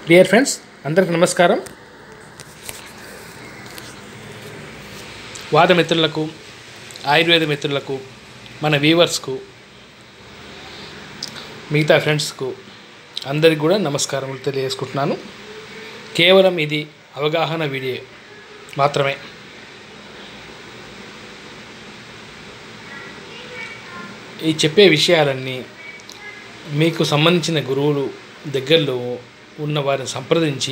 dear friends అందరికి నమస్కారం వాద మిత్రులకు ఆయుర్వేద మిత్రులకు మన వ్యూవర్స్కు మిగతా ఫ్రెండ్స్కు అందరికి కూడా నమస్కారములు తెలియజేసుకుంటున్నాను కేవలం ఇది అవగాహన వీడియో మాత్రమే ఈ చెప్పే విషయాలన్నీ మీకు సంబంధించిన గురువులు దగ్గరలో ఉన్న వారిని సంప్రదించి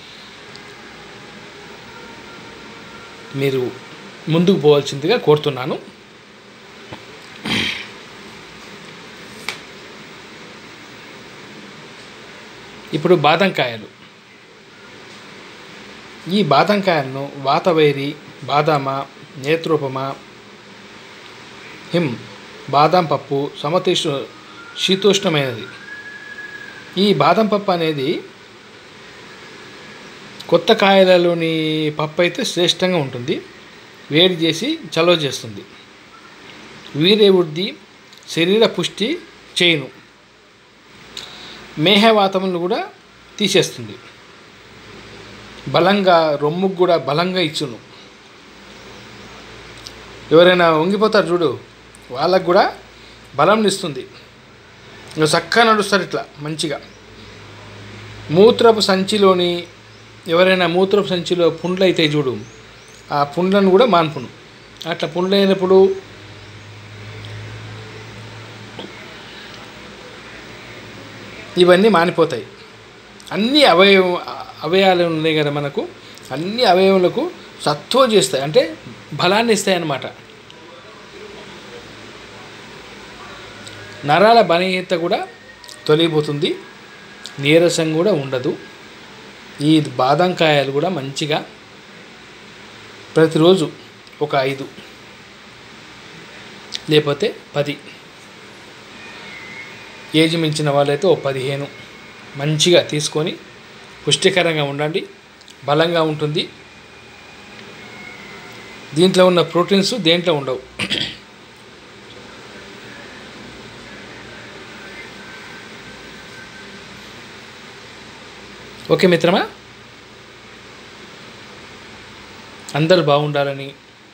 మీరు ముందుకు పోవాల్సిందిగా కోరుతున్నాను ఇప్పుడు బాదంకాయలు ఈ బాదంకాయలను వాతవైరి బాదామ నేత్రోపమ హిమ్ బాదం పప్పు సమతీష్ణ శీతోష్ణమైనది ఈ బాదం పప్పు అనేది కొత్త కాయలలోని పప్పు అయితే శ్రేష్టంగా ఉంటుంది వేడి చేసి చలవ చేస్తుంది వీరే వృద్ధి శరీర పుష్టి చేయును మేహవాతములను కూడా తీసేస్తుంది బలంగా రొమ్ముకు కూడా బలంగా ఇచ్చును ఎవరైనా వంగిపోతారు చూడు వాళ్ళకు కూడా బలం ఇస్తుంది ఇంకా చక్కగా నడుస్తారు ఇట్లా మంచిగా మూత్రపు సంచిలోని ఎవరైనా మూత్రపు సంచిలో పుండ్లు అయితే చూడు ఆ పుండ్లను కూడా మాన్పును అట్లా పుండ్లు అయినప్పుడు ఇవన్నీ మానిపోతాయి అన్ని అవయవ అవయవాలు ఉన్నాయి కదా మనకు అన్ని అవయవాలకు సత్వ చేస్తాయి అంటే బలాన్ని ఇస్తాయి అన్నమాట నరాల బలహీనత కూడా తొలగిపోతుంది నీరసం కూడా ఉండదు ఈ బాదంకాయలు కూడా మంచిగా ప్రతిరోజు ఒక ఐదు లేకపోతే పది ఏజ్ మించిన వాళ్ళైతే ఓ పదిహేను మంచిగా తీసుకొని పుష్టికరంగా ఉండండి బలంగా ఉంటుంది దీంట్లో ఉన్న ప్రోటీన్స్ దేంట్లో ఉండవు ఓకే మిత్రమా అందరూ బాగుండాలని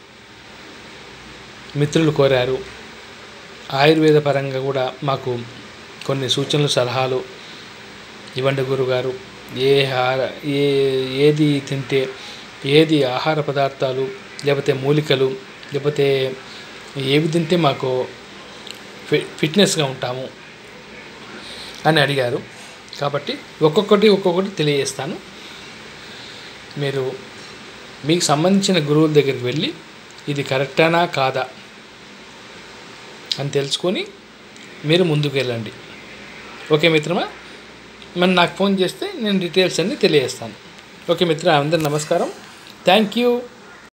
మిత్రులు కోరారు ఆయుర్వేద పరంగా కూడా మాకు కొన్ని సూచనలు సలహాలు ఇవ్వండి గురుగారు ఏ ఆహార ఏ ఏది తింటే ఏది ఆహార పదార్థాలు లేకపోతే మూలికలు లేకపోతే ఏవి తింటే మాకు ఫి ఫిట్నెస్గా ఉంటాము అని అడిగారు కాబట్టి ఒక్కొక్కటి ఒక్కొక్కటి తెలియజేస్తాను మీరు మీకు సంబంధించిన గురువుల దగ్గరికి వెళ్ళి ఇది కరెక్టానా కాదా అని తెలుసుకొని మీరు ముందుకు వెళ్ళండి ఓకే మిత్రమా మరి నాకు ఫోన్ చేస్తే నేను డీటెయిల్స్ అన్నీ తెలియజేస్తాను ఓకే మిత్ర అందరు నమస్కారం థ్యాంక్ యూ